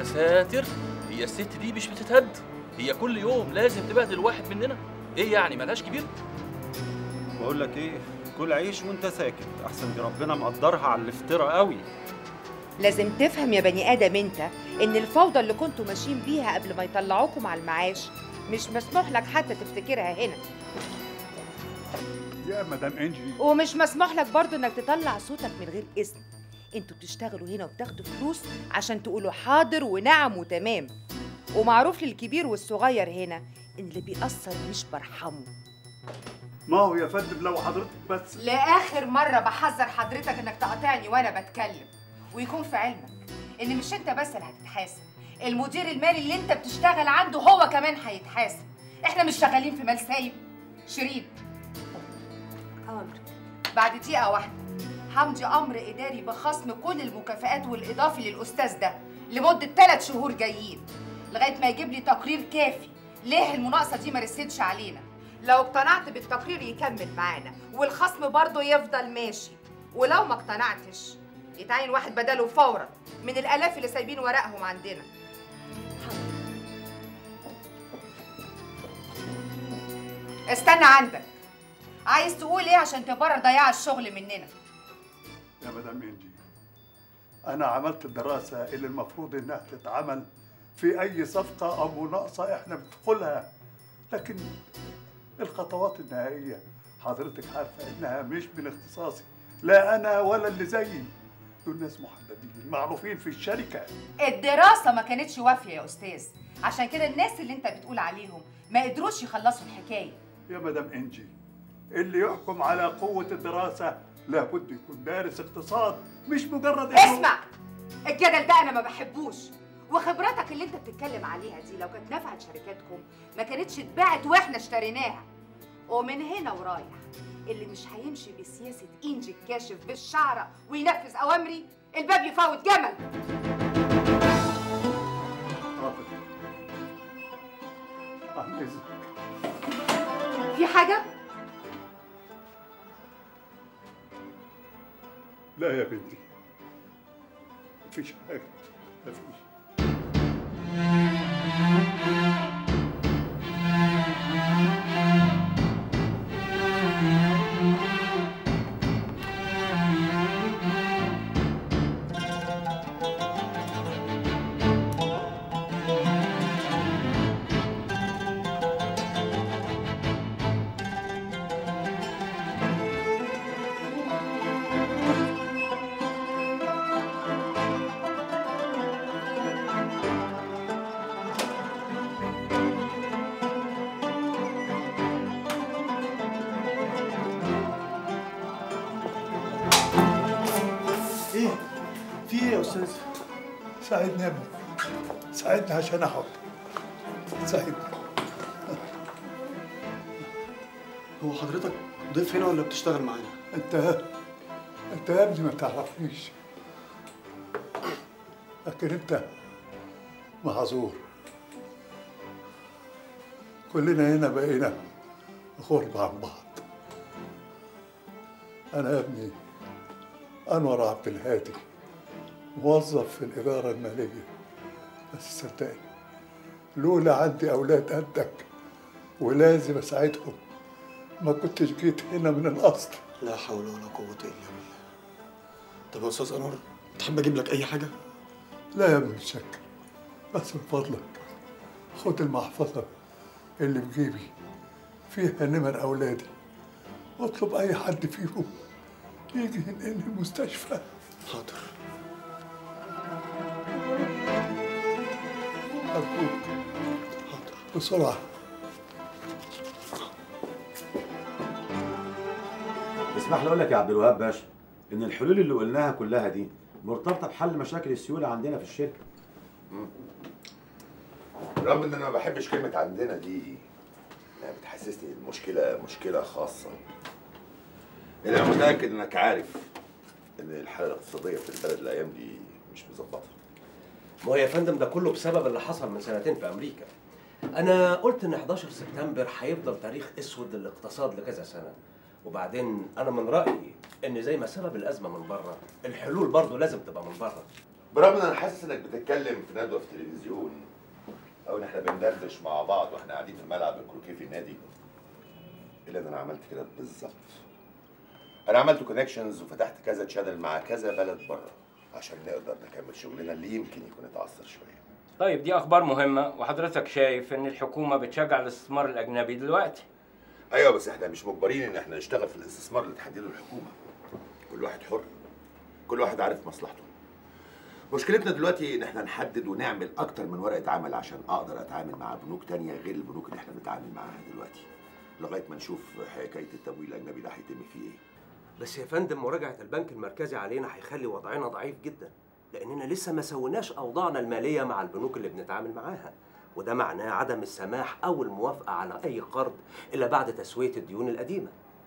يا ساتر هي الست دي مش بتتهد هي كل يوم لازم تبهدل واحد مننا ايه يعني ملهاش كبير بقول لك ايه كل عيش وانت ساكت احسن دي ربنا مقدرها على الافتراء قوي لازم تفهم يا بني ادم انت ان الفوضى اللي كنتوا ماشيين بيها قبل ما يطلعوكم على المعاش مش مسموح لك حتى تفتكرها هنا يا مدام انجي ومش مسموح لك برضو انك تطلع صوتك من غير اذن انتوا بتشتغلوا هنا وبتاخدوا فلوس عشان تقولوا حاضر ونعم وتمام ومعروف للكبير والصغير هنا ان اللي بيأثر مش برحمه ما هو يا فندم لو حضرتك بس لاخر مره بحذر حضرتك انك تقاطعني وانا بتكلم ويكون في علمك ان مش انت بس اللي هتتحاسب المدير المالي اللي انت بتشتغل عنده هو كمان هيتحاسب احنا مش شغالين في مال سايب شيرين امر بعد دقيقه واحده همضي امر اداري بخصم كل المكافآت والاضافي للاستاذ ده لمده ثلاث شهور جايين لغايه ما يجيب لي تقرير كافي ليه المناقصه دي ما رستش علينا لو اقتنعت بالتقرير يكمل معانا والخصم برضه يفضل ماشي ولو ما اقتنعتش يتعين واحد بداله فورا من الالاف اللي سايبين ورقهم عندنا استنى عندك عايز تقول ايه عشان تبرر ضياع الشغل مننا يا مدام انجي انا عملت الدراسه اللي المفروض انها تتعمل في اي صفقه او مناقصه احنا بندخلها لكن الخطوات النهائيه حضرتك عارفه انها مش من اختصاصي لا انا ولا اللي زيي دول ناس محددين معروفين في الشركه الدراسه ما كانتش وافيه يا استاذ عشان كده الناس اللي انت بتقول عليهم ما قدروش يخلصوا الحكايه يا مدام انجي اللي يحكم على قوه الدراسه لابد يكون دارس اقتصاد مش مجرد إنه- اسمع الجدل ده انا ما بحبوش وخبرتك اللي انت بتتكلم عليها دي لو كانت نفعت شركاتكم ما كانتش اتباعت واحنا اشتريناها ومن هنا ورايح اللي مش هيمشي بسياسه انجي الكاشف بالشعره وينفذ اوامري الباب يفوت جمل حاضر. عن اذنك في حاجه لا يا بنتي مفيش حاجه مفيش ايه؟ في ايه يا استاذ؟ ساعدني يا ابني ساعدني عشان احط ساعدني هو حضرتك ضيف هنا ولا بتشتغل معانا؟ انت انت يا ابني ما تعرفنيش لكن انت معذور كلنا هنا بقينا غرب عن بعض انا يا ابني انور عبد الهادي موظف في الاداره الماليه بس صدقني لولا عندي اولاد قدك ولازم اساعدهم ما كنتش جيت هنا من الاصل لا حول ولا قوة إلا بالله طب يا أستاذ أنور تحب أجيب لك أي حاجة؟ لا يا ابن الشك بس من فضلك خد المحفظة اللي في جيبي فيها نمر أولادي واطلب أي حد فيهم يجي ينقلني المستشفى حاضر أرجوك حاضر بسرعة اسمح لي اقول لك يا عبد الوهاب باشا ان الحلول اللي قلناها كلها دي مرتبطه بحل مشاكل السيوله عندنا في الشركه رغم ان انا ما بحبش كلمه عندنا دي يعني بتحسسني المشكله مشكله خاصه انا متاكد انك عارف ان الحاله الاقتصاديه في البلد الايام دي مش مظبطه ما هو يا فندم ده كله بسبب اللي حصل من سنتين في امريكا انا قلت ان 11 سبتمبر هيفضل تاريخ اسود للاقتصاد لكذا سنه وبعدين انا من رايي ان زي ما سبب الازمه من بره الحلول برضه لازم تبقى من بره برغم ان انا حاسس انك بتتكلم في ندوه في التلفزيون او ان احنا بندردش مع بعض واحنا قاعدين في ملعب الكروكيه في النادي الا ان انا عملت كده بالظبط انا عملت كونكشنز وفتحت كذا تشانل مع كذا بلد بره عشان نقدر نكمل شغلنا اللي يمكن يكون اتعثر شويه طيب دي اخبار مهمه وحضرتك شايف ان الحكومه بتشجع الاستثمار الاجنبي دلوقتي ايوه بس احنا مش مجبرين ان احنا نشتغل في الاستثمار اللي تحدده الحكومه كل واحد حر كل واحد عارف مصلحته مشكلتنا دلوقتي ان احنا نحدد ونعمل اكتر من ورقه عمل عشان اقدر اتعامل مع بنوك تانية غير البنوك اللي احنا بنتعامل معاها دلوقتي لغايه ما نشوف حكايه التمويل الاجنبي ده هيتم فيه ايه بس يا فندم مراجعه البنك المركزي علينا هيخلي وضعنا ضعيف جدا لاننا لسه ما سويناش اوضاعنا الماليه مع البنوك اللي بنتعامل معاها وده معناه عدم السماح او الموافقه على اي قرض الا بعد تسويه الديون القديمه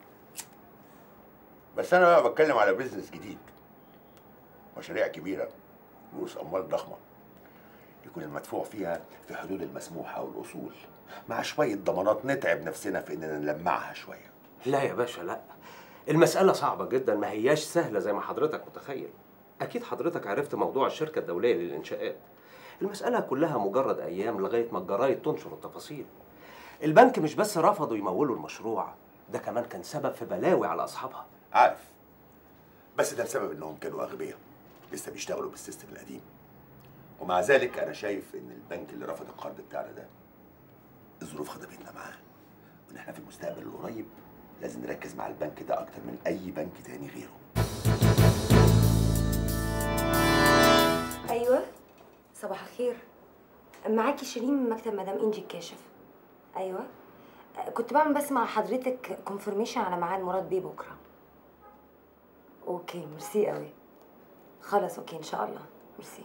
بس انا بقى بتكلم على بيزنس جديد مشاريع كبيره رؤوس اموال ضخمه يكون المدفوع فيها في حدود المسموحه والاصول مع شويه ضمانات نتعب نفسنا في اننا نلمعها شويه لا يا باشا لا المسألة صعبة جدا ما هياش سهلة زي ما حضرتك متخيل أكيد حضرتك عرفت موضوع الشركة الدولية للإنشاءات المسألة كلها مجرد أيام لغاية ما الجرايد تنشر التفاصيل البنك مش بس رفضوا يمولوا المشروع ده كمان كان سبب في بلاوي على أصحابها عارف بس ده بسبب انهم كانوا اغبياء لسه بيشتغلوا بالسيستم القديم ومع ذلك انا شايف ان البنك اللي رفض القرض بتاعنا ده الظروف خدمتنا معاه وان احنا في المستقبل القريب لازم نركز مع البنك ده اكتر من اي بنك تاني غيره ايوه صباح الخير معاكي شيرين من مكتب مدام انجي الكاشف ايوه كنت بعمل بس مع حضرتك كونفirmation على ميعاد مراد بيه بكره اوكي ميرسي قوي خلاص اوكي ان شاء الله ميرسي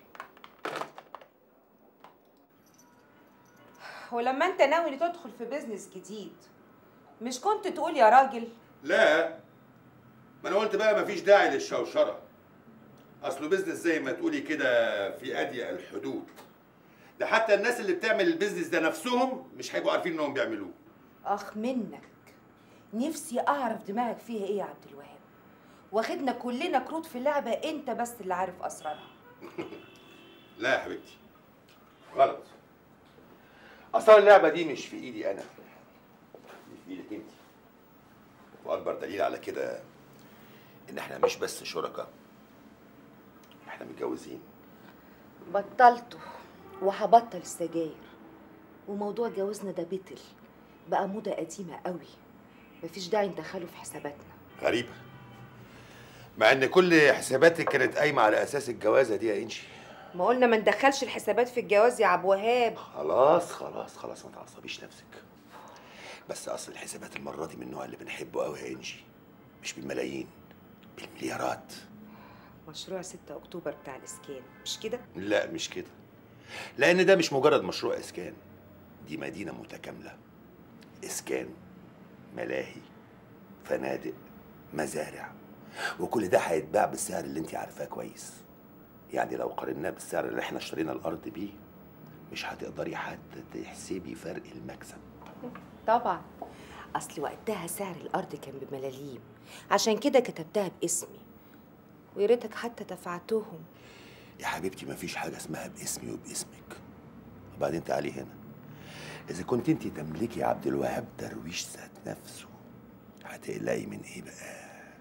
ولما انت ناوي تدخل في بيزنس جديد مش كنت تقول يا راجل لا ما انا قلت بقى مفيش داعي للشوشره اصله بيزنس زي ما تقولي كده في اضيق الحدود ده حتى الناس اللي بتعمل البيزنس ده نفسهم مش هيبقوا عارفين انهم بيعملوه اخ منك نفسي اعرف دماغك فيها ايه يا عبد الوهاب واخدنا كلنا كروت في لعبه انت بس اللي عارف اسرارها لا يا حبيبتي غلط اصلا اللعبه دي مش في ايدي انا دي في ايدك انت واكبر دليل على كده ان احنا مش بس شركاء احنا متجوزين بطلته وهبطل السجاير وموضوع جوازنا ده بطل بقى موضة قديمة قوي مفيش داعي ندخله في حساباتنا غريبه مع ان كل حساباتك كانت قايمه على اساس الجوازه دي يا انشي ما قلنا ما ندخلش الحسابات في الجواز يا عبد وهاب خلاص خلاص خلاص ما تعصبيش نفسك بس اصل الحسابات المره دي من النوع اللي بنحبه قوي يا انجي مش بالملايين بالمليارات مشروع 6 اكتوبر بتاع الاسكان مش كده لا مش كده لان ده مش مجرد مشروع اسكان دي مدينه متكامله اسكان ملاهي فنادق مزارع وكل ده هيتباع بالسعر اللي انت عارفاه كويس يعني لو قارناه بالسعر اللي احنا اشترينا الارض بيه مش هتقدري حتى تحسبي فرق المكسب طبعا اصل وقتها سعر الارض كان بملاليم عشان كده كتبتها باسمي ويا ريتك حتى دفعتهم يا حبيبتي مفيش حاجه اسمها باسمي وباسمك وبعدين تعالي هنا اذا كنت انت تملكي عبد الوهاب درويش ذات نفسه هتقلقي من ايه بقى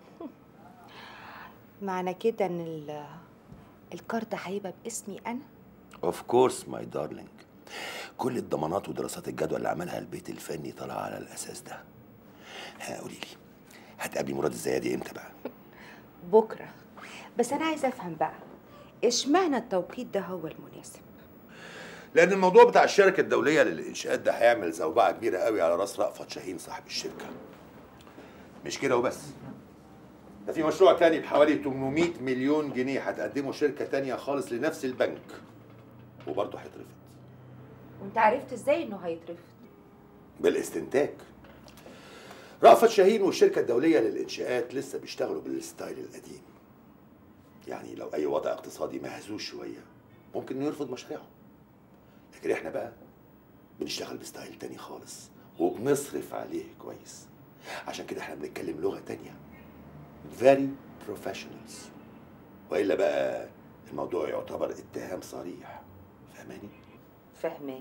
معنى كده ان ال- الكارت هيبقى باسمي انا اوف كورس ماي دارلينج كل الضمانات ودراسات الجدوى اللي عملها البيت الفني طالعه على الاساس ده ها قولي لي هتقابلي مراد الزيادي امتى بقى بكره بس انا عايزه افهم بقى اشمعنى التوقيت ده هو المناسب لان الموضوع بتاع الشركه الدوليه للانشاءات ده هيعمل زوبعه كبيره قوي على راس رأفت شاهين صاحب الشركه مش كده وبس ده في مشروع تاني بحوالي 800 مليون جنيه هتقدمه شركه تانية خالص لنفس البنك وبرضه هيترفض وانت عرفت ازاي انه هيترفض بالاستنتاج رأفت شاهين والشركة الدولية للإنشاءات لسه بيشتغلوا بالستايل القديم يعني لو أي وضع اقتصادي مهزوز شوية ممكن إنه يرفض مشاريعهم لكن إحنا بقى بنشتغل بستايل تاني خالص وبنصرف عليه كويس عشان كده إحنا بنتكلم لغة تانية very professionals وإلا بقى الموضوع يعتبر اتهام صريح فاهماني فهماك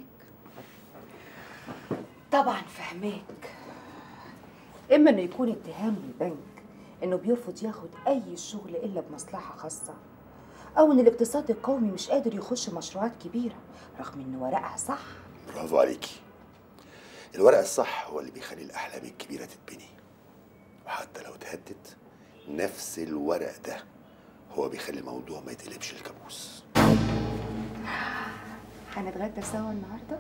طبعا فهماك اما انه يكون اتهام للبنك انه بيرفض ياخد اي شغل الا بمصلحه خاصه او ان الاقتصاد القومي مش قادر يخش مشروعات كبيره رغم ان ورقها صح برافو عليكي الورق الصح هو اللي بيخلي الأحلام الكبيرة تتبني وحتى لو اتهدت نفس الورق ده هو بيخلي الموضوع ما يتقلبش الكابوس هنتغدى سوا النهارده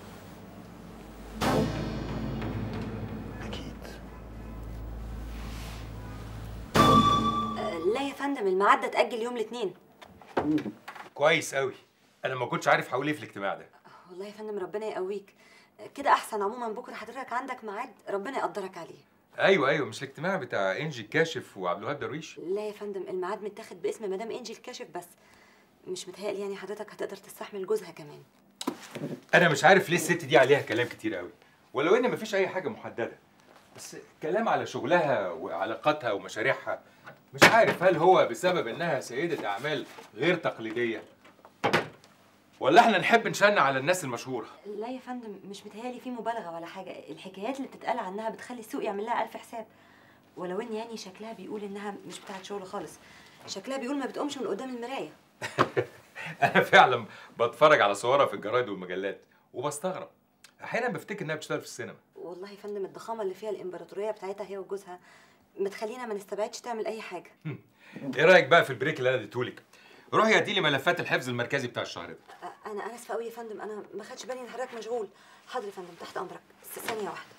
لا يا فندم الميعاد ده اتأجل يوم الاثنين كويس قوي انا ما كنتش عارف هقول ايه في الاجتماع ده والله يا فندم ربنا يقويك كده احسن عموما بكره حضرتك عندك ميعاد ربنا يقدرك عليه ايوه ايوه مش الاجتماع بتاع انجي الكاشف وعبد الوهاب درويش لا يا فندم الميعاد متاخد باسم مدام انجي الكاشف بس مش متهيألي يعني حضرتك هتقدر تستحمل جوزها كمان انا مش عارف ليه الست دي عليها كلام كتير قوي ولو ان مفيش اي حاجه محدده بس كلام على شغلها وعلاقاتها ومشاريعها مش عارف هل هو بسبب انها سيده اعمال غير تقليديه ولا احنا نحب نشن على الناس المشهوره لا يا فندم مش متهيألي في مبالغه ولا حاجه الحكايات اللي بتتقال عنها بتخلي السوق يعمل لها الف حساب ولو ان يعني شكلها بيقول انها مش بتاعت شغل خالص شكلها بيقول ما بتقومش من قدام المرايه انا فعلا بتفرج على صورها في الجرايد والمجلات وبستغرب احيانا بفتكر انها بتشتغل في السينما والله يا فندم الضخامه اللي فيها الامبراطوريه بتاعتها هي وجوزها متخلينا ما نستبعدش تعمل اي حاجه ايه رايك بقى في البريك اللي انا اديتهولك روحي هاتي لي ملفات الحفظ المركزي بتاع الشهر ده أ- انا انا اسفه قوي يا فندم انا ما خدش بالي ان حضرتك مشغول حاضر يا فندم تحت امرك بس ثانيه واحده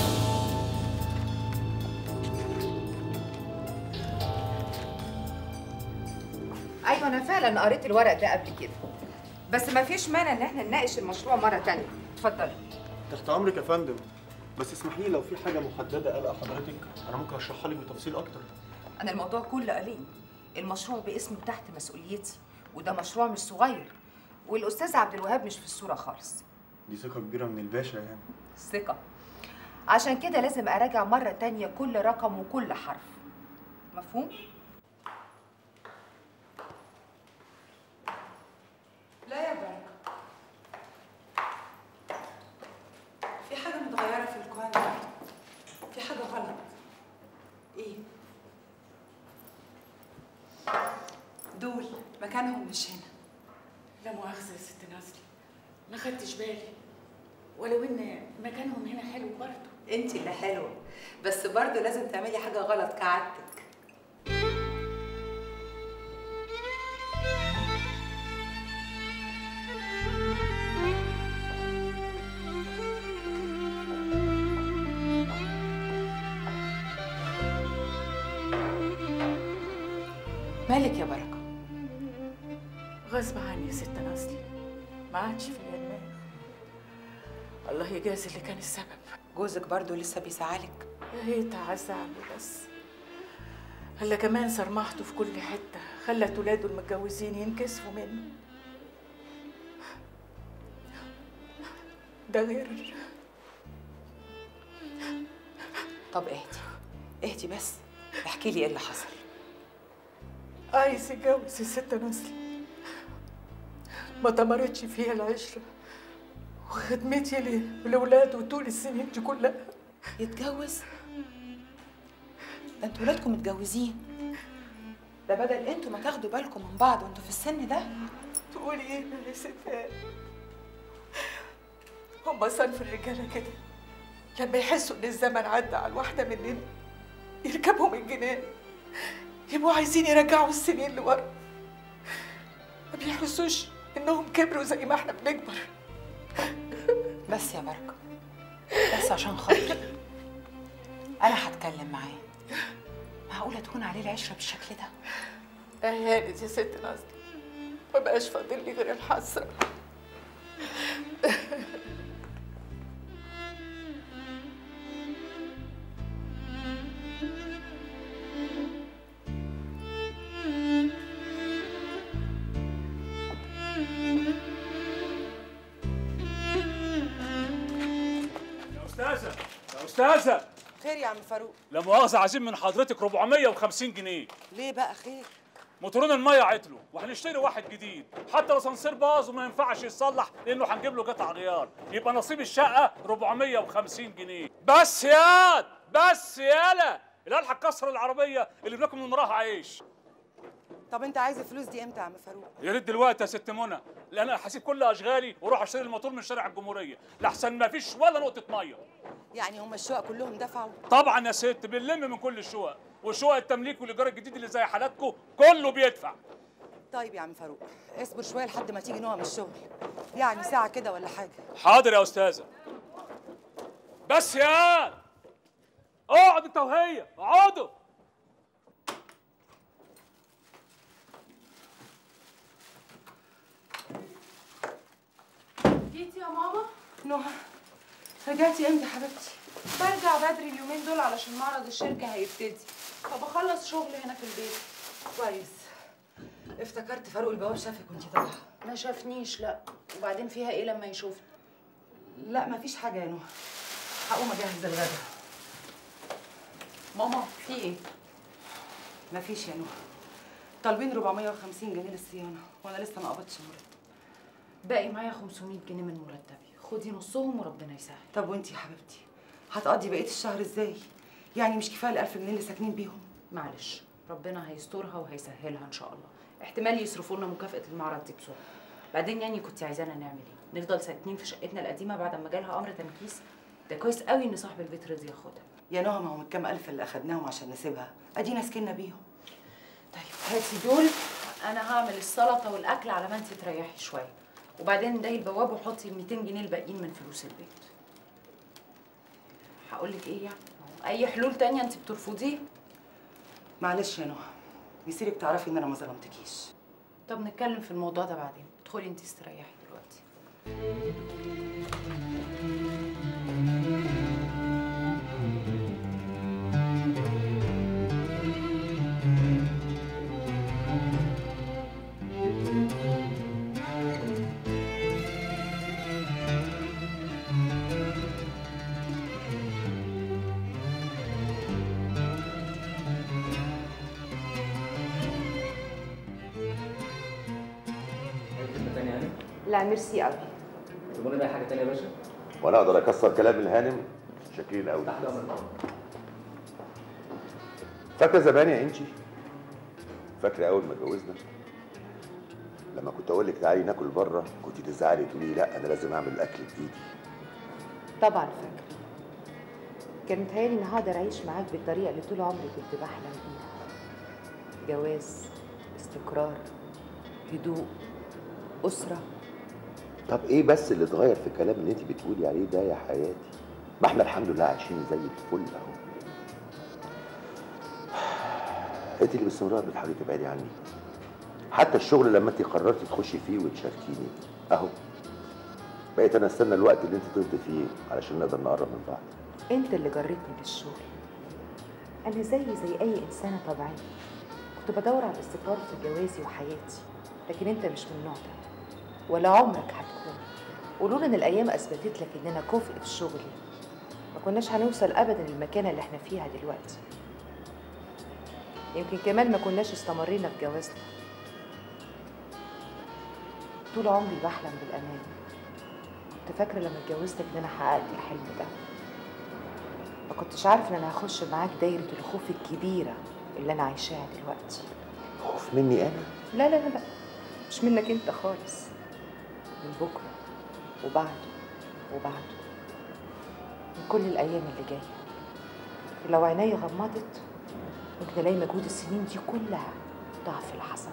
ايوه انا فعلا قريت الورق ده قبل كده بس ما فيش مانع ان احنا نناقش المشروع مره تانية اتفضلي تحت امرك يا فندم بس اسمح لي لو في حاجه محدده قلق حضرتك انا ممكن اشرحها لك بتفصيل اكتر انا الموضوع كله قليل المشروع باسمه تحت مسؤوليتي وده مشروع مش صغير والاستاذ عبد الوهاب مش في الصوره خالص دي ثقه كبيره من الباشا يعني ثقه عشان كده لازم اراجع مره تانية كل رقم وكل حرف مفهوم لا يا بركة في حاجة متغيرة في الكوان ده في حاجة غلط ايه؟ دول مكانهم مش هنا لا مؤاخذة يا ست نازلي ما خدتش بالي ولو ان مكانهم هنا حلو برضه انت اللي حلوه بس برضه لازم تعملي حاجه غلط كعادتك مالك يا بركة غصب عني يا ست نازلي ما عادش في دماغ الله يجازي اللي كان السبب جوزك برضو لسه بيزعلك يا ريت عزعله بس هلا كمان صرمحته في كل حتة خلت ولاده المتجوزين ينكسفوا منه ده غير طب اهدي اهدي بس احكي لي ايه اللي حصل عايز يتجوز الست نصلي ما تمرتش فيها العشرة وخدمتي ليه ولولاده طول السنين دي كلها يتجوز ده انتوا ولادكم متجوزين ده بدل انتوا ما تاخدوا بالكم من بعض وانتوا في السن ده تقولي ايه يا ستات هما صنف الرجاله كده لما يحسوا ان الزمن عدى على الواحده مننا يركبهم الجنان يبقوا عايزين يرجعوا السنين لورا ما بيحسوش انهم كبروا زي ما احنا بنكبر بس يا بركة بس عشان خاطري انا هتكلم معاه معقولة تكون عليه العشرة بالشكل ده اهانت يا ست نازلة ما بقاش فاضل لي غير الحسرة يا استاذه يا استاذه خير يا عم فاروق لا مؤاخذه عايزين من حضرتك 450 جنيه ليه بقى خير موتورين الميه عطلوا وهنشتري واحد جديد حتى لو سنسير باظ وما ينفعش يتصلح لانه هنجيب له قطع غيار يبقى نصيب الشقه 450 جنيه بس ياد بس يالا العيال هتكسر العربيه اللي بناكل من وراها عيش طب انت عايز الفلوس دي امتى يا عم فاروق يا ريت دلوقتي يا ست منى لان انا هسيب كل اشغالي واروح اشتري الموتور من شارع الجمهوريه لحسن ما فيش ولا نقطه ميه يعني هم الشقق كلهم دفعوا طبعا يا ست بنلم من كل الشقق وشقق التمليك والايجار الجديد اللي زي حالاتكم كله بيدفع طيب يا عم فاروق اصبر شويه لحد ما تيجي نوع من الشغل يعني ساعه كده ولا حاجه حاضر يا استاذه بس يا اقعد انت وهي اقعدوا جيتي يا ماما نهى رجعتي امتى يا حبيبتي برجع بدري اليومين دول علشان معرض الشركة هيبتدي فبخلص شغل هنا في البيت كويس افتكرت فاروق البواب شافك وانت طالعه ما شافنيش لا وبعدين فيها ايه لما يشوفني لا مفيش حاجه يا نهى هقوم اجهز الغدا ماما في ايه مفيش يا نهى طالبين 450 جنيه للصيانه وانا لسه ما قبضتش مرتب باقي معايا 500 جنيه من مرتبي خدي نصهم وربنا يسهل طب وانت يا حبيبتي هتقضي بقيه الشهر ازاي يعني مش كفايه ال 1000 جنيه اللي ساكنين بيهم معلش ربنا هيسترها وهيسهلها ان شاء الله احتمال يصرفوا لنا مكافأة المعرض دي بسرعة بعدين يعني كنت عايزانا نعمل ايه نفضل ساكنين في شقتنا القديمة بعد ما جالها امر تنكيس ده كويس قوي ان صاحب البيت رضي ياخدها يا نهى ما هم الكام الف اللي اخدناهم عشان نسيبها ادينا سكننا بيهم طيب هاتي دول انا هعمل السلطة والاكل على ما انت تريحي شوية وبعدين ده البواب وحطي ال 200 جنيه الباقيين من فلوس البيت هقول لك ايه يعني ما هو اي حلول تانية انت بترفضيه معلش يا نهى يصيرك تعرفي ان انا ما ظلمتكيش طب نتكلم في الموضوع ده بعدين ادخلي انت استريحي دلوقتي كلمة تانية يعني؟ لا ميرسي قوي تقولي بقى حاجة تانية يا باشا؟ وانا اقدر اكسر كلام الهانم شاكرين قوي تحت أمرك فاكره زمان يا انجي فاكره اول ما اتجوزنا لما كنت اقول لك تعالي ناكل بره كنت تزعلي تقولي لا انا لازم اعمل الاكل بايدي طبعا فاكره كان متهيألي اني هقدر اعيش معاك بالطريقه اللي طول عمري كنت بحلم بيها جواز استقرار هدوء اسره طب ايه بس اللي اتغير في الكلام اللي انت بتقولي عليه ده يا حياتي ما احنا الحمد لله عايشين زي الفل اهو انت اللي باستمرار بتحاولي تبعدي عني حتى الشغل لما انت قررتي تخشي فيه وتشاركيني اهو بقيت انا استنى الوقت اللي انت تفضي فيه علشان نقدر نقرب من بعض انت اللي جريتني للشغل انا زي زي اي انسانه طبيعيه كنت بدور على الاستقرار في جوازي وحياتي لكن انت مش من النوع ده ولا عمرك هتكون ولولا ان الايام اثبتت لك ان انا كفء في شغلي ما كناش هنوصل ابدا للمكانه اللي احنا فيها دلوقتي يمكن كمان ما كناش استمرينا في جوازنا طول عمري بحلم بالامان كنت فاكره لما اتجوزتك ان انا حققت الحلم ده ما كنتش عارفه ان انا هخش معاك دايره الخوف الكبيره اللي انا عايشاها دلوقتي خوف مني انا لا لا لا لا مش منك انت خالص من بكره وبعده وبعده من كل الايام اللي جايه ولو عينيا غمضت ممكن الاقي مجهود السنين دي كلها ضعف اللي حصل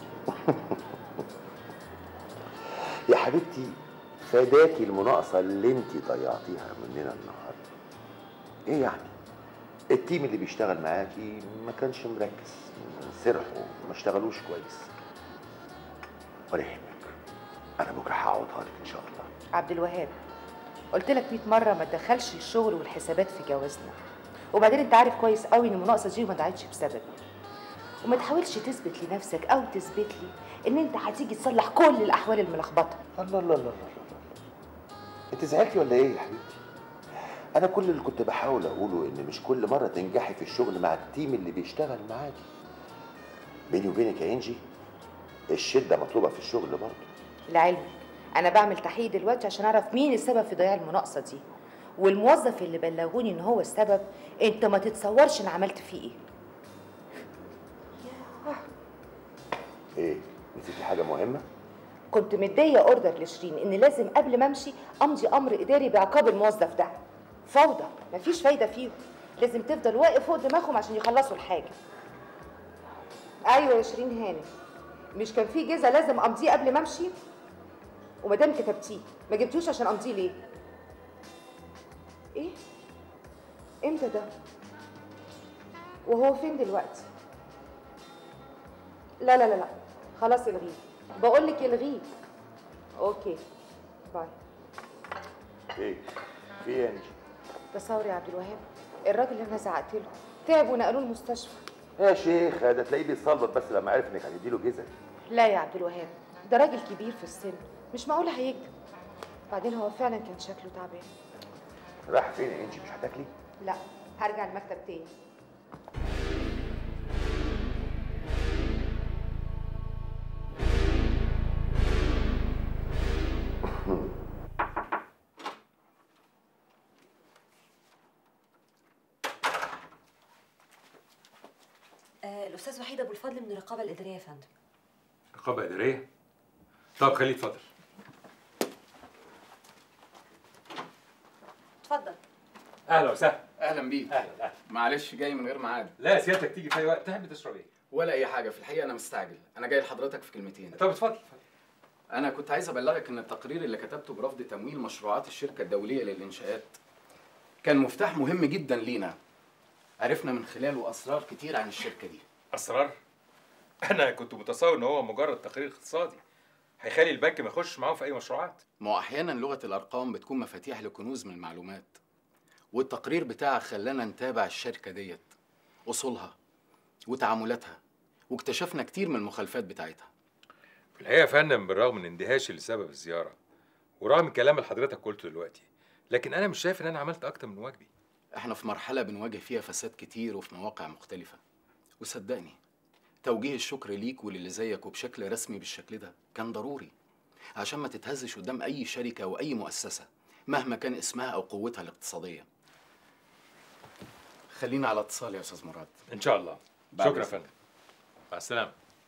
يا حبيبتي فداكي المناقصه اللي انت ضيعتيها مننا النهارده ايه يعني التيم اللي بيشتغل معاكي ما كانش مركز سرحوا ما اشتغلوش كويس ولا يهمك انا بكره هقعدها لك ان شاء الله عبد الوهاب قلت لك 100 مره ما تدخلش الشغل والحسابات في جوازنا وبعدين انت عارف كويس قوي ان المناقصه دي ما ضاعتش بسببي وما تحاولش تثبت لنفسك او تثبت لي ان انت هتيجي تصلح كل الاحوال الملخبطه الله الله الله انت زعلتي ولا ايه يا حبيبتي انا كل اللي كنت بحاول اقوله ان مش كل مره تنجحي في الشغل مع التيم اللي بيشتغل معاكي بيني وبينك يا انجي الشده مطلوبه في الشغل برضه لعلمك انا بعمل تحقيق دلوقتي عشان اعرف مين السبب في ضياع المناقصه دي والموظف اللي بلغوني ان هو السبب انت ما تتصورش انا عملت فيه ايه ايه نسيتي حاجه مهمه كنت مديه اوردر لشيرين ان لازم قبل ما امشي امضي امر اداري بعقاب الموظف ده فوضى مفيش فايده فيهم لازم تفضل واقف فوق دماغهم عشان يخلصوا الحاجه ايوه يا شيرين هانم مش كان في جزء لازم امضيه قبل ما امشي وما دام كتبتيه ما جبتوش عشان امضيه ليه ايه امتى ده وهو فين دلوقتي لا لا لا لا خلاص الغيه بقول لك الغيه اوكي باي ايه في ايه يا انجي تصور يا عبد الوهاب الراجل اللي انا زعقت له تعب ونقلوه المستشفى يا شيخ ده تلاقيه بيصلبط بس لما عرف انك هتديله جزء لا يا عبد الوهاب ده راجل كبير في السن مش معقول هيكذب بعدين هو فعلا كان شكله تعبان راح فين يا انجي مش هتاكلي لا هرجع المكتب تاني آه الاستاذ وحيد ابو الفضل من الرقابه الاداريه يا فندم رقابه اداريه طب خليه يتفضل اتفضل اهلا وسهلا اهلا بيك اهلا اهلا معلش جاي من غير ميعاد لا سيادتك تيجي في اي وقت تحب تشرب ايه ولا اي حاجه في الحقيقه انا مستعجل انا جاي لحضرتك في كلمتين طب اتفضل انا كنت عايز ابلغك ان التقرير اللي كتبته برفض تمويل مشروعات الشركه الدوليه للانشاءات كان مفتاح مهم جدا لينا عرفنا من خلاله اسرار كتير عن الشركه دي اسرار انا كنت متصور ان هو مجرد تقرير اقتصادي هيخلي البنك ما يخش معاهم في اي مشروعات ما هو احيانا لغه الارقام بتكون مفاتيح لكنوز من المعلومات والتقرير بتاعك خلانا نتابع الشركه ديت اصولها وتعاملاتها واكتشفنا كتير من المخالفات بتاعتها في الحقيقه يا فندم بالرغم من اندهاشي لسبب الزياره ورغم الكلام اللي حضرتك قلته دلوقتي لكن انا مش شايف ان انا عملت اكتر من واجبي احنا في مرحله بنواجه فيها فساد كتير وفي مواقع مختلفه وصدقني توجيه الشكر ليك وللي زيك وبشكل رسمي بالشكل ده كان ضروري عشان ما تتهزش قدام اي شركه او اي مؤسسه مهما كان اسمها او قوتها الاقتصاديه خلينا على اتصال يا استاذ مراد ان شاء الله بعد شكرا يا إذنك. فندم مع السلامه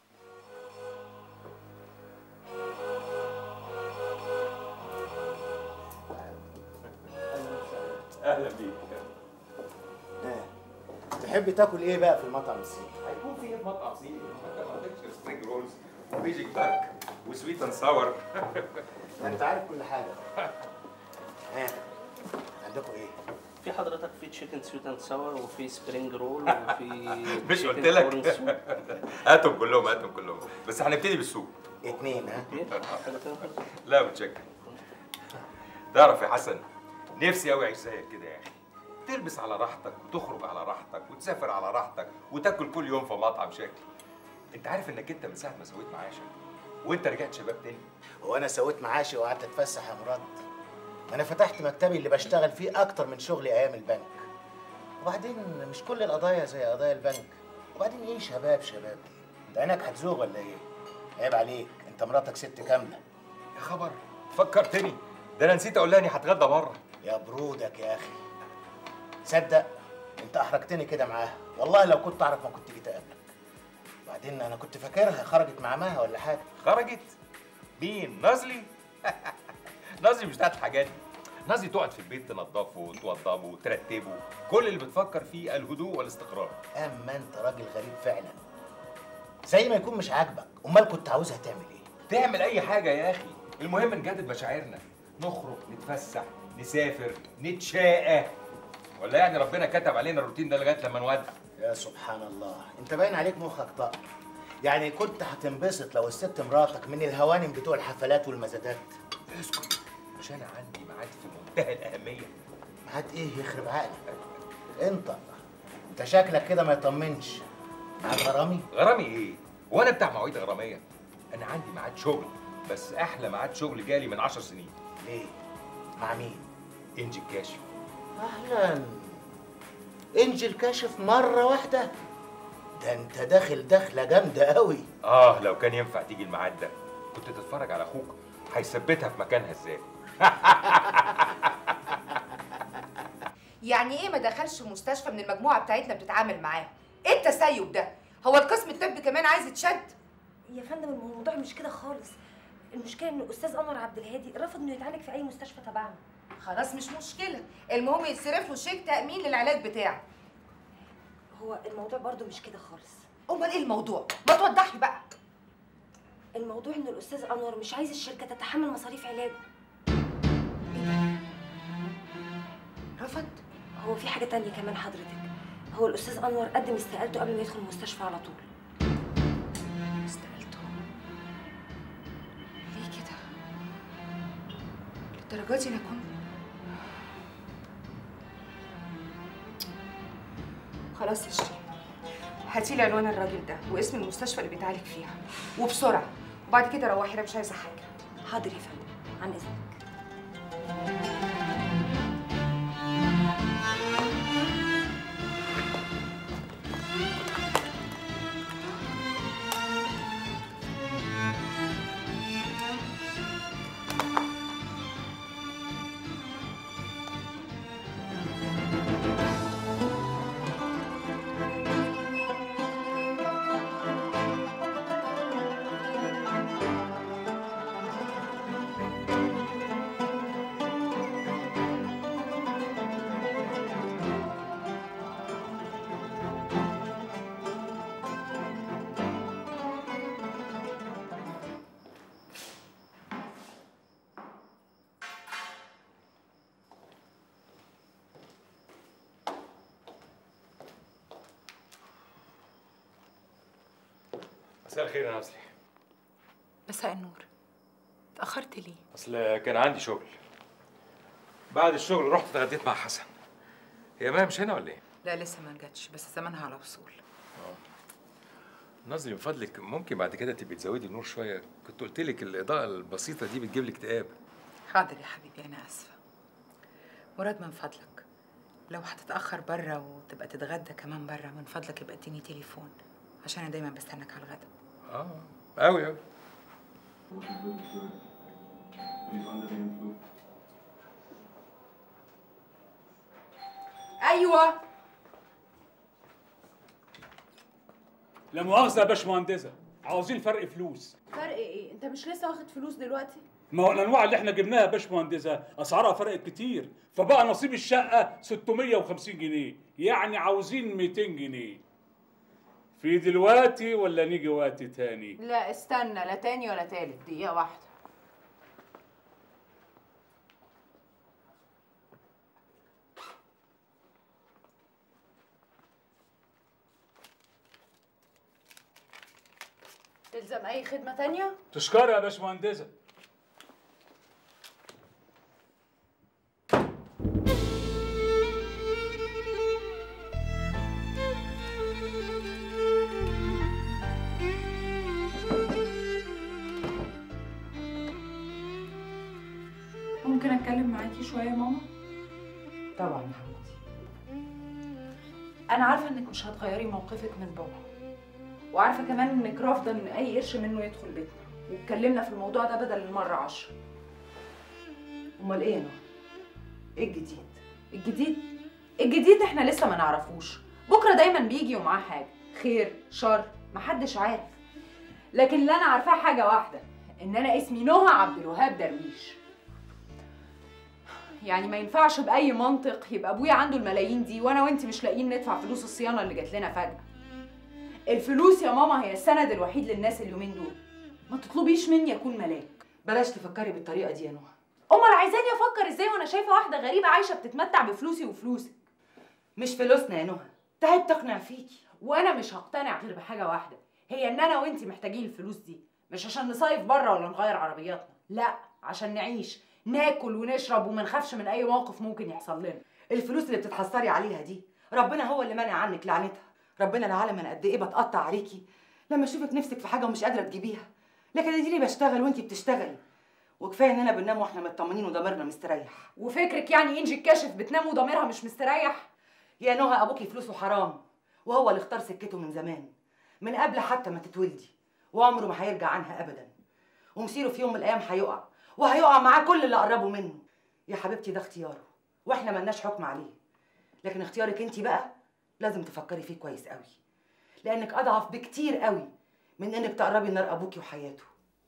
اهلا بيك تحب تاكل ايه بقى في المطعم الصيني؟ هيكون في ايه في مطعم صيني؟ سبرينج رولز وبيجيك باك وسويت اند ساور انت عارف كل حاجه ها عندكم ايه؟ في حضرتك في تشيكن سويت اند ساور وفي سبرينج رول وفي مش chicken قلت لك corn soup. هاتهم كلهم هاتهم كلهم بس هنبتدي بالسوق اتنين ها؟ حاجه تانية خالص؟ لا متشكر تعرف يا حسن نفسي قوي اعيش زيك كده يا اخي تلبس على راحتك وتخرج على راحتك وتسافر على راحتك وتاكل كل يوم في مطعم شكل انت عارف انك انت من ساعه ما سويت معاشك وانت رجعت شباب تاني هو انا سويت معاشي وقعدت اتفسح يا مراد ما انا فتحت مكتبي اللي بشتغل فيه اكتر من شغلي ايام البنك وبعدين مش كل القضايا زي قضايا البنك وبعدين ايه شباب شباب انت عينك هتزوغ ولا ايه عيب عليك انت مراتك ست كامله يا خبر فكرتني ده انا نسيت اقول لها اني هتغدى بره يا برودك يا اخي صدق انت احرجتني كده معاها والله لو كنت اعرف ما كنت جيت اقابلك وبعدين انا كنت فاكرها خرجت مع ماها ولا حاجه خرجت مين نازلي نازلي مش بتاعت الحاجات دي نازلي تقعد في البيت تنظفه وتوضبه وترتبه كل اللي بتفكر فيه الهدوء والاستقرار اما انت راجل غريب فعلا زي ما يكون مش عاجبك امال كنت عاوزها تعمل ايه تعمل اي حاجه يا اخي المهم نجدد مشاعرنا نخرج نتفسح نسافر نتشاقى ولا يعني ربنا كتب علينا الروتين ده لغايه لما نودع يا سبحان الله انت باين عليك مخك طاق يعني كنت هتنبسط لو الست مراتك من الهوانم بتوع الحفلات والمزادات اسكت مش انا عندي ميعاد في منتهى الاهميه ميعاد ايه يخرب عقلك انت انت شكلك كده ما يطمنش ميعاد غرامي غرامي ايه وانا بتاع مواعيد غراميه انا عندي ميعاد شغل بس احلى ميعاد شغل جالي من عشر سنين ليه مع مين انجي الكاشف اهلا انجل كاشف مره واحده ده انت داخل دخله جامده قوي اه لو كان ينفع تيجي الميعاد ده كنت تتفرج على اخوك هيثبتها في مكانها ازاي يعني ايه ما دخلش مستشفى من المجموعه بتاعتنا بتتعامل معاه ايه التسيب ده هو القسم الطبي كمان عايز يتشد يا فندم الموضوع مش كده خالص المشكله ان الاستاذ انور عبد الهادي رفض انه يتعالج في اي مستشفى تبعنا خلاص مش مشكله المهم يتصرف له شيك تامين للعلاج بتاعه هو الموضوع برضو مش كده خالص امال ايه الموضوع ما توضحي بقى الموضوع ان الاستاذ انور مش عايز الشركه تتحمل مصاريف علاجه رفض هو في حاجه تانية كمان حضرتك هو الاستاذ انور قدم استقالته قبل ما يدخل المستشفى على طول استقالته ليه كده للدرجه دي انا كنت خلاص يا شيرين هاتي لي عنوان الراجل ده واسم المستشفى اللي بيتعالج فيها وبسرعه وبعد كده روحي انا مش عايزه حاجه حاضر يا فندم عن اذنك مساء الخير يا نصري مساء النور اتأخرت ليه؟ اصل كان عندي شغل بعد الشغل رحت اتغديت مع حسن هي ما مش هنا ولا ايه لا لسه ما جاتش بس زمانها على وصول نظري من فضلك ممكن بعد كده تبقي تزودي النور شويه كنت قلت لك الاضاءه البسيطه دي بتجيب لي اكتئاب حاضر يا حبيبي أنا آسفة مراد من فضلك لو هتتأخر بره وتبقى تتغدى كمان بره من فضلك يبقى اديني تليفون عشان أنا دايما بستناك على الغدا اه قوي قوي ايوه لا مؤاخذه يا باشمهندسه عاوزين فرق فلوس فرق ايه انت مش لسه واخد فلوس دلوقتي ما هو الانواع اللي احنا جبناها يا باشمهندسه اسعارها فرقت كتير فبقى نصيب الشقه 650 جنيه يعني عاوزين 200 جنيه في دلوقتي ولا نيجي وقت تاني لا استنى لا تاني ولا تالت دقيقة واحدة تلزم أي خدمة تانية؟ تشكر يا باشمهندسه ممكن أتكلم معاكي شوية يا ماما؟ طبعا يا حبيبتي أنا عارفة إنك مش هتغيري موقفك من بابا وعارفة كمان إنك رافضة إن أي قرش منه يدخل بيتنا واتكلمنا في الموضوع ده بدل المرة عشرة أمال إيه يا نهى؟ إيه الجديد؟ الجديد؟ الجديد إحنا لسه ما نعرفوش بكرة دايما بيجي ومعاه حاجة خير شر محدش عارف لكن اللي أنا عارفاه حاجة واحدة إن أنا اسمي نهى عبد الوهاب درويش يعني ما ينفعش بأي منطق يبقى أبويا عنده الملايين دي وأنا وأنت مش لاقيين ندفع فلوس الصيانة اللي جات لنا فجأة الفلوس يا ماما هي السند الوحيد للناس اليومين دول ما تطلبيش مني أكون ملاك بلاش تفكري بالطريقه دي يا نهى أمال عايزاني أفكر إزاي وأنا شايفة واحدة غريبة عايشة بتتمتع بفلوسي وفلوسك مش فلوسنا يا نهى تعبت تقنع فيكي وأنا مش هقتنع غير بحاجة واحدة هي إن أنا وأنت محتاجين الفلوس دي مش عشان نصيف بره ولا نغير عربياتنا لا عشان نعيش ناكل ونشرب وما نخافش من أي موقف ممكن يحصل لنا الفلوس اللي بتتحسري عليها دي ربنا هو اللي منع عنك لعنتها ربنا العالم انا قد ايه بتقطع عليكي لما اشوفك نفسك في حاجه ومش قادره تجيبيها لكن اديني بشتغل وانتي بتشتغلي وكفايه اننا بننام واحنا مطمنين وضميرنا مستريح وفكرك يعني انجي الكاشف بتنام وضميرها مش مستريح يا نهى ابوكي فلوسه حرام وهو اللي اختار سكته من زمان من قبل حتى ما تتولدي وعمره ما هيرجع عنها ابدا ومصيره في يوم من الايام هيقع وهيقع معاه كل اللي قربوا منه يا حبيبتي ده اختياره واحنا ملناش حكم عليه لكن اختيارك انت بقى لازم تفكري فيه كويس قوي لانك اضعف بكتير قوي من انك تقربي نار ابوكي وحياته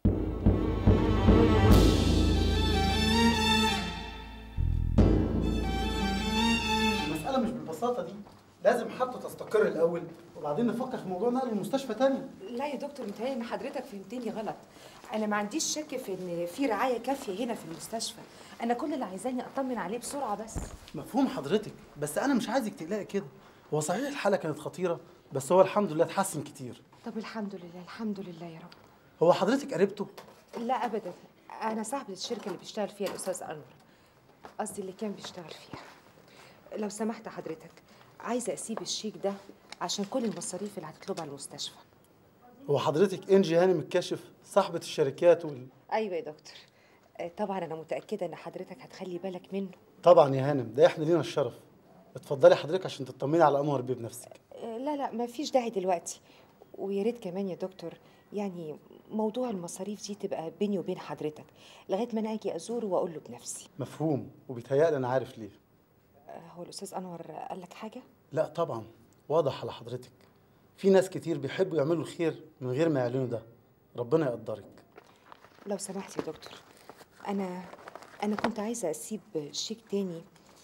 المسألة مش بالبساطة دي لازم حالته تستقر الأول وبعدين نفكر في موضوع نقل المستشفى تاني لا يا دكتور متهيألي ان حضرتك فهمتني غلط انا ما عنديش شك في ان في رعايه كافيه هنا في المستشفى انا كل اللي عايزاني اطمن عليه بسرعه بس مفهوم حضرتك بس أنا مش عايزك تقلقي كده هو صحيح الحالة كانت خطيرة بس هو الحمد لله اتحسن كتير طب الحمد لله الحمد لله يا رب هو حضرتك قريبته لا ابدا انا صاحبه الشركه اللي بيشتغل فيها الاستاذ انور قصدي اللي كان بيشتغل فيها لو سمحت حضرتك عايزه اسيب الشيك ده عشان كل المصاريف اللي هتطلبها المستشفى هو حضرتك انجي هانم الكاشف صاحبة الشركات وال... ايوه يا دكتور آه، طبعا انا متاكده ان حضرتك هتخلي بالك منه طبعا يا هانم ده احنا لينا الشرف اتفضلي حضرتك عشان تطمني على انور بيه بنفسك آه، لا لا ما فيش داعي دلوقتي ويا ريت كمان يا دكتور يعني موضوع المصاريف دي تبقى بيني وبين حضرتك لغايه ما انا اجي ازوره واقول له بنفسي مفهوم وبيتهيألي انا عارف ليه آه، هو الاستاذ انور قال لك حاجه لا طبعا واضح على حضرتك في ناس كتير بيحبوا يعملوا الخير من غير ما يعلنوا ده ربنا يقدرك لو سمحت يا دكتور انا انا كنت عايزه اسيب شيك تاني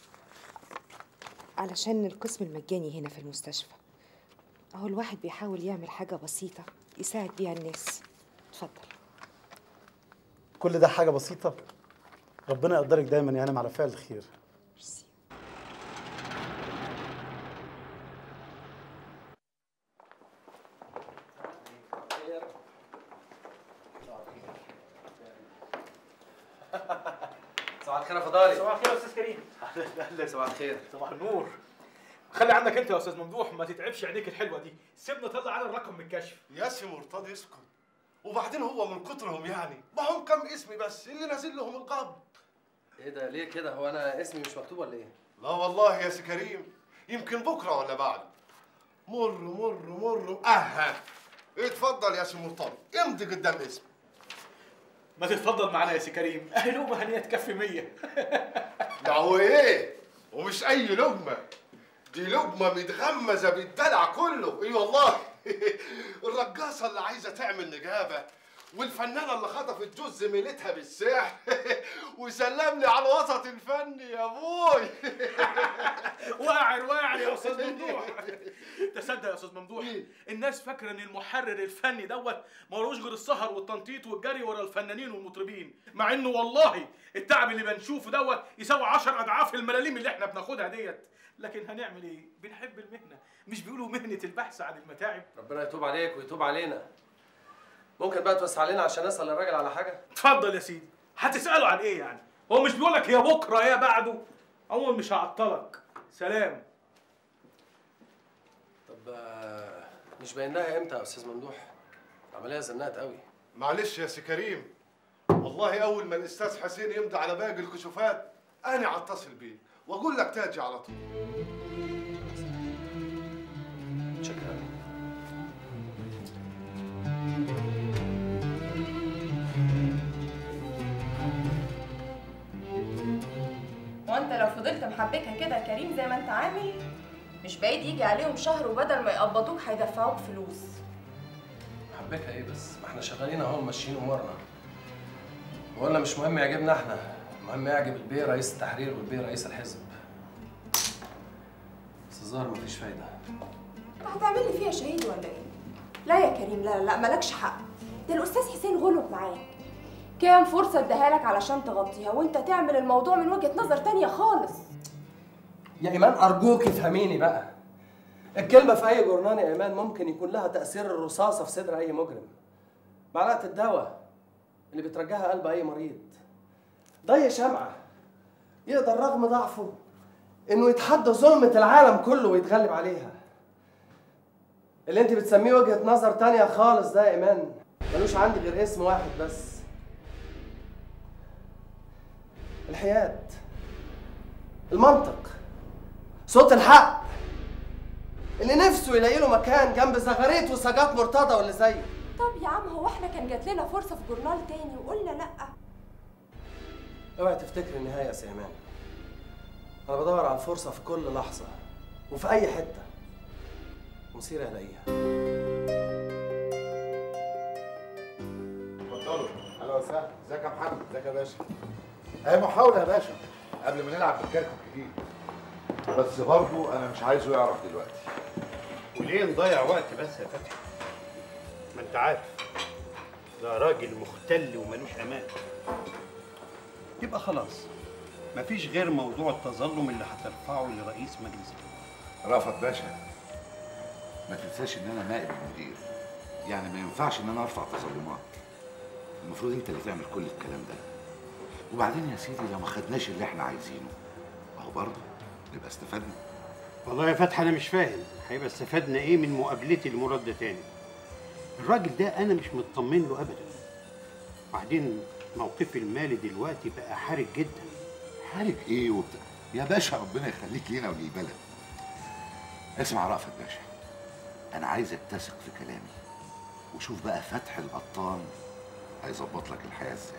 علشان القسم المجاني هنا في المستشفى اهو الواحد بيحاول يعمل حاجه بسيطه يساعد بيها الناس اتفضل كل ده حاجة بسيطة ربنا يقدرك دايما يا هانم على فعل الخير صباح الخير يا فضالي صباح الخير يا استاذ كريم اهلا صباح الخير صباح النور خلي عندك انت يا استاذ ممدوح ما تتعبش عينيك الحلوه دي سيبنا طلع على الرقم من الكشف يا سي مرتضى اسكت وبعدين هو من كترهم يعني ما هم كم اسمي بس اللي نازل لهم القبض ايه ده ليه كده هو انا اسمي مش مكتوب ولا ايه لا والله يا سي كريم يمكن بكره ولا بعد مر مر مر اها اتفضل يا سي مرتضى امضي قدام اسمي ما تتفضل معانا يا سي كريم اهي لقمه هنيه تكفي 100 لا هو ايه ومش اي لقمه دي لقمه متغمزه بالدلع كله اي والله الرقاصه اللي عايزه تعمل نجابه والفنانه اللي خطفت جوز زميلتها بالسحر وسلم لي على الوسط الفني يا ابوي واعر واعر يا استاذ ممدوح تصدق يا استاذ ممدوح الناس فاكره ان المحرر الفني دوت ملوش غير السهر والتنطيط والجري ورا الفنانين والمطربين مع انه والله التعب اللي بنشوفه دوت يساوي 10 اضعاف الملاليم اللي احنا بناخدها ديت لكن هنعمل ايه بنحب المهنه مش بيقولوا مهنه البحث عن المتاعب ربنا يتوب عليك ويتوب علينا ممكن بقى توسع لنا عشان اسال الراجل على حاجه اتفضل يا سيدي هتساله عن ايه يعني هو مش بيقول لك يا بكره يا بعده اول مش هعطلك سلام طب آه، مش باين لها امتى يا استاذ ممدوح العمليه زنقت قوي معلش يا سي كريم والله اول ما الاستاذ حسين يمضي على باقي الكشوفات انا هتصل بيه واقول لك تاجي على طول شكرا وانت لو فضلت محبكها كده يا كريم زي ما انت عامل مش بعيد يجي عليهم شهر وبدل ما يقبضوك هيدفعوك فلوس حبيتها ايه بس ما احنا شغالين اهو ماشيين امورنا ولا مش مهم يعجبنا احنا المهم يعجب البيه رئيس التحرير والبيه رئيس الحزب بس الظاهر مفيش فايده انت هتعمل لي فيها شهيد ولا ايه لا يا كريم لا لا مالكش حق ده الاستاذ حسين غلط معاك كام فرصه اداها لك علشان تغطيها وانت تعمل الموضوع من وجهه نظر تانية خالص يا ايمان ارجوك افهميني بقى الكلمه في اي جورنان يا ايمان ممكن يكون لها تاثير الرصاصه في صدر اي مجرم معلقه الدواء اللي بترجعها قلب اي مريض ضي شمعه يقدر رغم ضعفه انه يتحدى ظلمه العالم كله ويتغلب عليها اللي انت بتسميه وجهه نظر تانية خالص ده يا ايمان ملوش عندي غير اسم واحد بس الحياد المنطق صوت الحق اللي نفسه يلاقي له مكان جنب زغاريت وسجات مرتضى واللي زيه طب يا عم هو احنا كان جات لنا فرصه في جورنال تاني وقلنا لا اوعي تفتكر النهايه يا سيمان انا بدور على الفرصه في كل لحظه وفي اي حته مصيري الاقيها اتفضلوا اهلا وسهلا ازيك يا محمد ازيك يا باشا هي محاولة يا باشا قبل ما نلعب بالكارت الجديد بس برضو انا مش عايزه يعرف دلوقتي وليه نضيع وقت بس يا فتحي ما انت عارف ده راجل مختل وملوش امان يبقى خلاص مفيش غير موضوع التظلم اللي هترفعه لرئيس مجلس الإدارة رافت باشا ما تنساش ان انا نائب المدير يعني ما ينفعش ان انا ارفع تظلمات المفروض انت اللي تعمل كل الكلام ده وبعدين يا سيدي لو ما خدناش اللي احنا عايزينه اهو برضه نبقى استفدنا والله يا فتحي انا مش فاهم هيبقى استفدنا ايه من مقابلتي لمراد ده تاني الراجل ده انا مش مطمن له ابدا وبعدين موقفي المالي دلوقتي بقى حرج جدا حالك ايه وبتاع يا باشا ربنا يخليك لينا وللبلد اسمع رأفت باشا انا عايزك تثق في كلامي وشوف بقى فتح القطان هيظبط لك الحياه ازاي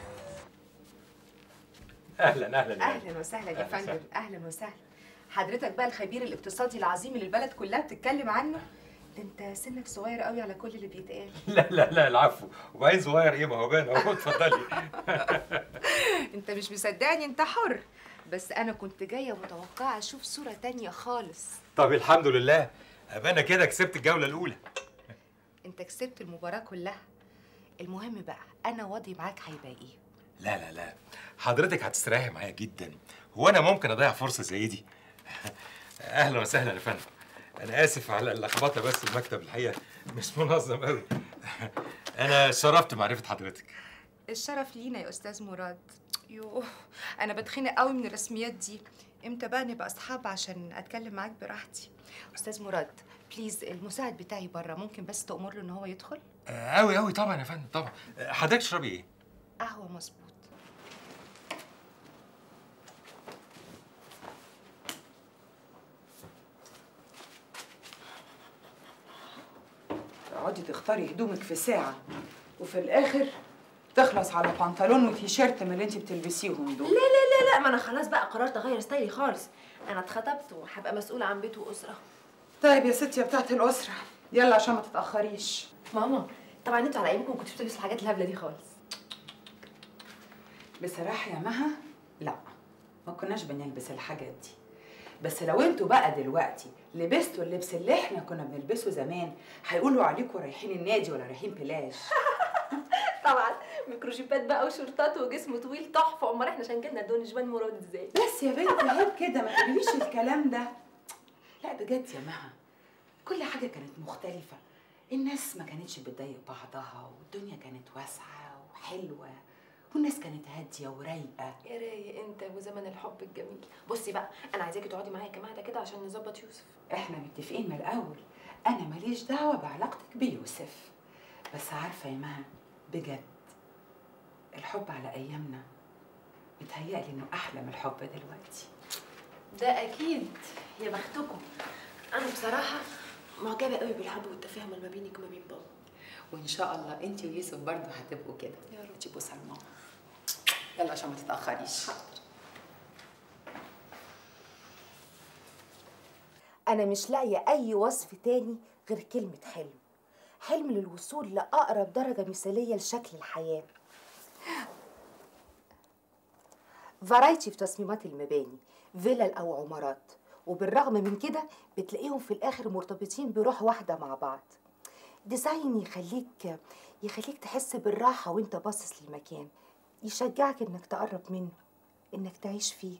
اهلا اهلا اهلا وسهلا يا فندم اهلا وسهلا حضرتك بقى الخبير الاقتصادي العظيم اللي البلد كلها بتتكلم عنه ده انت سنك صغير قوي على كل اللي بيتقال لا لا لا العفو وبعدين صغير ايه ما هو باين اهو اتفضلي انت مش مصدقني انت حر بس انا كنت جايه متوقعه اشوف صوره تانية خالص طب الحمد لله ابقى انا كده كسبت الجوله الاولى انت كسبت المباراه كلها المهم بقى انا وضعي معاك هيبقى ايه لا لا لا حضرتك هتستريحي معايا جدا هو انا ممكن اضيع فرصه زي دي اهلا وسهلا يا فندم انا اسف على اللخبطه بس المكتب الحقيقه مش منظم قوي انا شرفت معرفه حضرتك الشرف لينا يا استاذ مراد يوه انا بتخنق قوي من الرسميات دي امتى بقى نبقى اصحاب عشان اتكلم معاك براحتي استاذ مراد بليز المساعد بتاعي بره ممكن بس تأمر له ان هو يدخل قوي قوي طبعا يا فندم طبعا حضرتك تشربي ايه قهوه مظبوط تقعدي تختاري هدومك في ساعة وفي الآخر تخلص على بنطلون وتيشيرت من اللي انت بتلبسيهم لا دول لا لا لا ما انا خلاص بقى قررت اغير ستايلي خالص انا اتخطبت وهبقى مسؤوله عن بيت واسره طيب يا ستي يا بتاعت الأسرة يلا عشان ما تتأخريش ماما طبعا انتوا على ايامكم كنتوا بتلبسوا الحاجات الهبله دي خالص بصراحة يا مها لا ما كناش بنلبس الحاجات دي بس لو انتوا بقى دلوقتي لبستوا اللبس اللي احنا كنا بنلبسه زمان هيقولوا عليكم رايحين النادي ولا رايحين بلاج طبعا ميكروجيبات بقى وشورتات وجسم طويل تحفه امال احنا شنكلنا دون جبان مراد ازاي بس يا بنتي عيب كده ما تقوليش الكلام ده لا بجد يا مها كل حاجة كانت مختلفة الناس ما كانتش بتضايق بعضها والدنيا كانت واسعة وحلوة والناس كانت هادية ورايقة يا رايق انت وزمن الحب الجميل بصي بقى انا عايزاكي تقعدي معايا كمان كده عشان نظبط يوسف احنا متفقين من الأول أنا ماليش دعوة بعلاقتك بيوسف بس عارفة يا مها بجد الحب على أيامنا متهيألي إنه أحلى من الحب دلوقتي ده اكيد يا بختكم انا بصراحه معجبه قوي بالحب والتفاهم اللي ما بينك وما بين بابا وإن شاء الله أنت ويوسف برضه هتبقوا كده يا رب تبقوا سلمى يلا عشان ما تتأخريش أنا مش لاقية أي وصف تاني غير كلمة حلم حلم للوصول لأقرب درجة مثالية لشكل الحياة فرايتي في تصميمات المباني فيلل أو عمارات وبالرغم من كده بتلاقيهم في الآخر مرتبطين بروح واحدة مع بعض ديزاين يخليك يخليك تحس بالراحة وانت باصص للمكان يشجعك انك تقرب منه انك تعيش فيه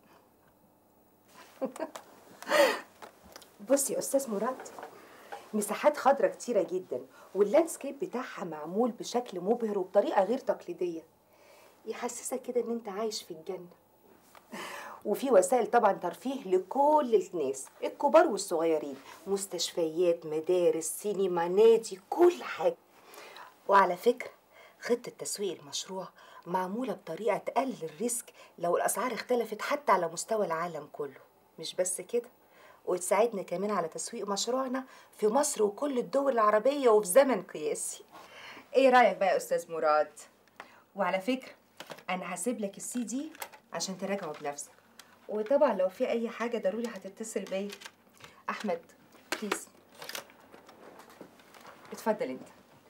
بصي يا استاذ مراد مساحات خضراء كتيرة جدا واللاندسكيب بتاعها معمول بشكل مبهر وبطريقة غير تقليدية يحسسك كده ان انت عايش في الجنة وفي وسائل طبعا ترفيه لكل الناس الكبار والصغيرين مستشفيات مدارس سينما نادي كل حاجة وعلى فكرة خطة تسويق المشروع معمولة بطريقة تقلل الريسك لو الأسعار اختلفت حتى على مستوى العالم كله مش بس كده وتساعدنا كمان على تسويق مشروعنا في مصر وكل الدول العربية وفي زمن قياسي ايه رأيك بقى يا أستاذ مراد؟ وعلى فكرة أنا هسيب لك السي دي عشان تراجعه بنفسك وطبعا لو في أي حاجة ضروري هتتصل بيا أحمد بليز اتفضل انت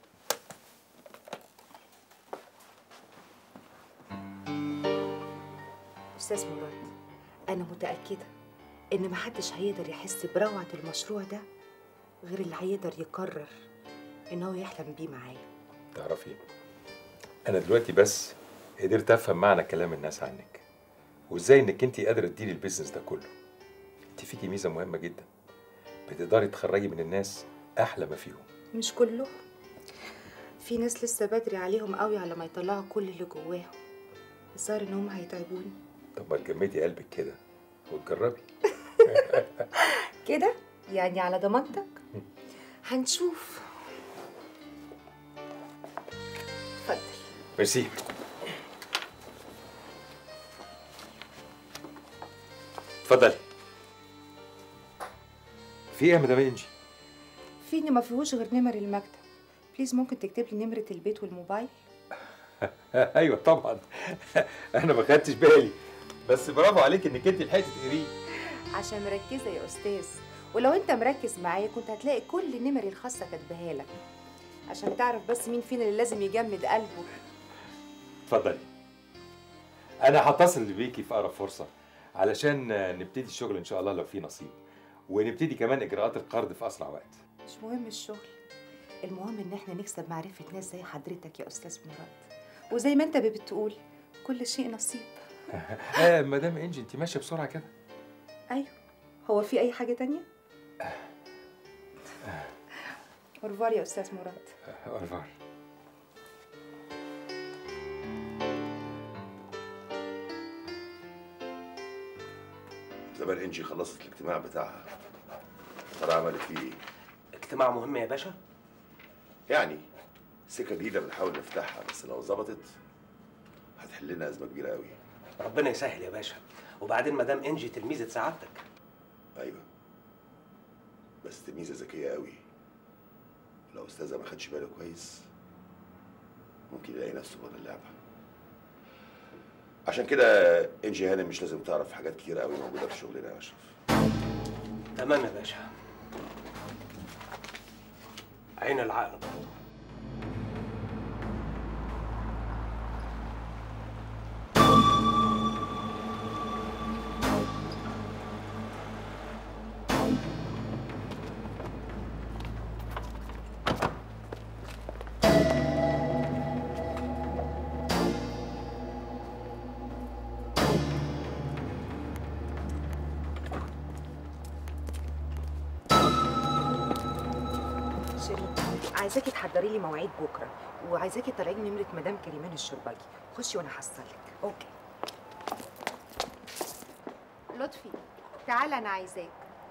أستاذ مراد أنا متأكدة إن محدش هيقدر يحس بروعة المشروع ده غير اللي هيقدر يقرر إن هو يحلم بيه معايا تعرفي انا دلوقتي بس قدرت افهم معنى كلام الناس عنك وازاي انك انت قادره تديري البيزنس ده كله انت فيكي ميزه مهمه جدا بتقدري تخرجي من الناس احلى ما فيهم مش كله في ناس لسه بدري عليهم قوي على ما يطلعوا كل اللي جواهم الظاهر إن هم هيتعبوني طب ما تجمدي قلبك كده وتجربي كده يعني على ضمانتك هنشوف اتفضل ميرسي اتفضلي في ايه يا مدام انجي في إن ما فيهوش غير نمر المكتب بليز ممكن تكتب لي نمرة البيت والموبايل ايوه طبعا انا ما خدتش بالي بس برافو عليك انك انت لحقتي تقريه عشان مركزة يا أستاذ ولو أنت مركز معايا كنت هتلاقي كل نمري الخاصة كاتباها لك عشان تعرف بس مين فينا اللي لازم يجمد قلبه اتفضلي انا هتصل بيكي في اقرب فرصه علشان نبتدي الشغل ان شاء الله لو في نصيب ونبتدي كمان اجراءات القرض في اسرع وقت مش مهم الشغل المهم إن احنا نكسب معرفة ناس زي حضرتك يا أستاذ مراد وزي ما أنت بتقول كل شيء نصيب آه مدام انجي انت ماشيه بسرعه كده أيوه هو في أي حاجة تانية؟ أورفار يا أستاذ مراد اورفار زمان انجي خلصت الاجتماع بتاعها ترى عملت فيه ايه؟ اجتماع مهم يا باشا يعني سكه جديده بنحاول نفتحها بس لو ظبطت هتحل لنا ازمه كبيره قوي ربنا يسهل يا باشا وبعدين مدام انجي تلميذه سعادتك ايوه بس تلميذه ذكيه قوي لو استاذه ما خدش باله كويس ممكن يلاقي نفسه بره اللعبه عشان كده انجي هانم مش لازم تعرف حاجات كتير قوي موجوده في شغلنا يا اشرف تمام يا باشا عين العقل برضه شيرين عايزاكي تحضري لي مواعيد بكره وعايزاكي تطلعي لي نمره مدام كريمان الشربجي خشي وانا هحصلك اوكي لطفي تعالى انا عايزاك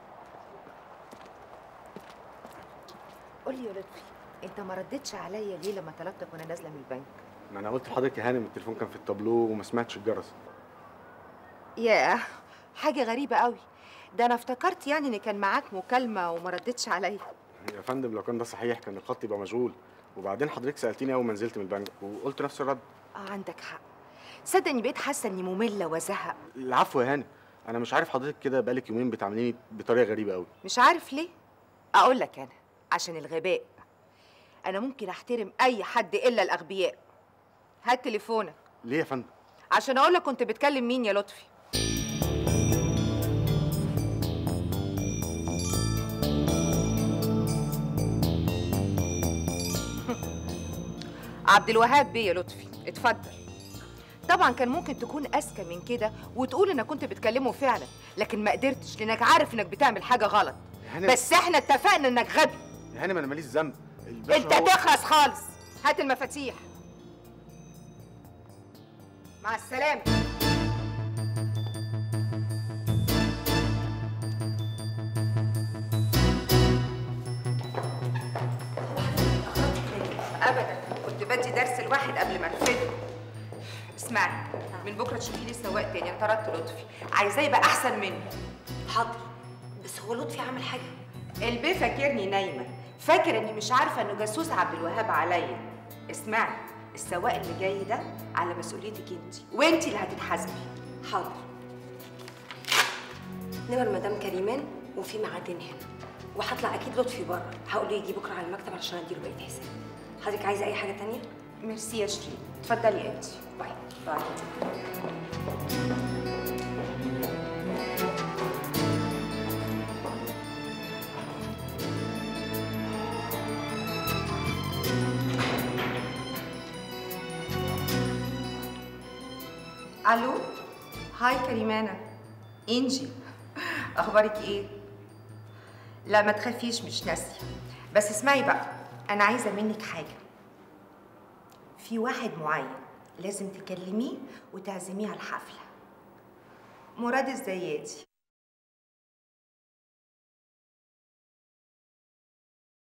قول لي يا لطفي انت ما ردتش عليا ليه لما طلبتك وانا نازله من البنك ما انا قلت لحضرتك يا هانم التليفون كان في التابلو وما سمعتش الجرس ياه حاجه غريبه قوي ده انا افتكرت يعني ان كان معاك مكالمه وما ردتش عليا يا فندم لو كان ده صحيح كان الخط يبقى مشغول وبعدين حضرتك سالتيني اول ما نزلت من البنك وقلت نفس الرد اه عندك حق صدقني بقيت حاسه اني ممله وزهق العفو يا هانم انا مش عارف حضرتك كده بقالك يومين بتعامليني بطريقه غريبه قوي مش عارف ليه اقول لك انا عشان الغباء انا ممكن احترم اي حد الا الاغبياء هات تليفونك ليه يا فندم عشان اقول لك كنت بتكلم مين يا لطفي عبد الوهاب بيه يا لطفي اتفضل طبعا كان ممكن تكون اذكى من كده وتقول انك كنت بتكلمه فعلا لكن ما قدرتش لانك عارف انك بتعمل حاجه غلط هانم بس احنا اتفقنا انك غبي يا هانم انا ماليش ذنب الباشا انت هو- تخلص خالص هات المفاتيح مع السلامه ابدا كنت بدي درس الواحد قبل ما ارفده اسمعي من بكره تشوفي لي سواق تاني انا طردت لطفي عايزاه يبقى احسن مني حاضر بس بس هو لطفي عمل حاجه البيه فاكرني نايمه فاكر اني مش عارفه انه جاسوس عبد الوهاب عليا اسمعي السواق اللي جاي ده على مسؤوليتك انت وانت اللي هتتحاسبي حاضر نمر مدام كريمان وفي ميعادين هنا وهطلع اكيد لطفي بره هقول له يجي بكره على المكتب علشان اديله بقيه حساب حضرتك عايزه اي حاجه تانية ميرسي يا شيرين اتفضلي انت باي باي الو هاي كريمانه انجي اخبارك ايه لا ما تخافيش مش ناسيه بس اسمعي بقى انا عايزه منك حاجه في واحد معين لازم تكلميه وتعزميه على الحفله مراد الزيادي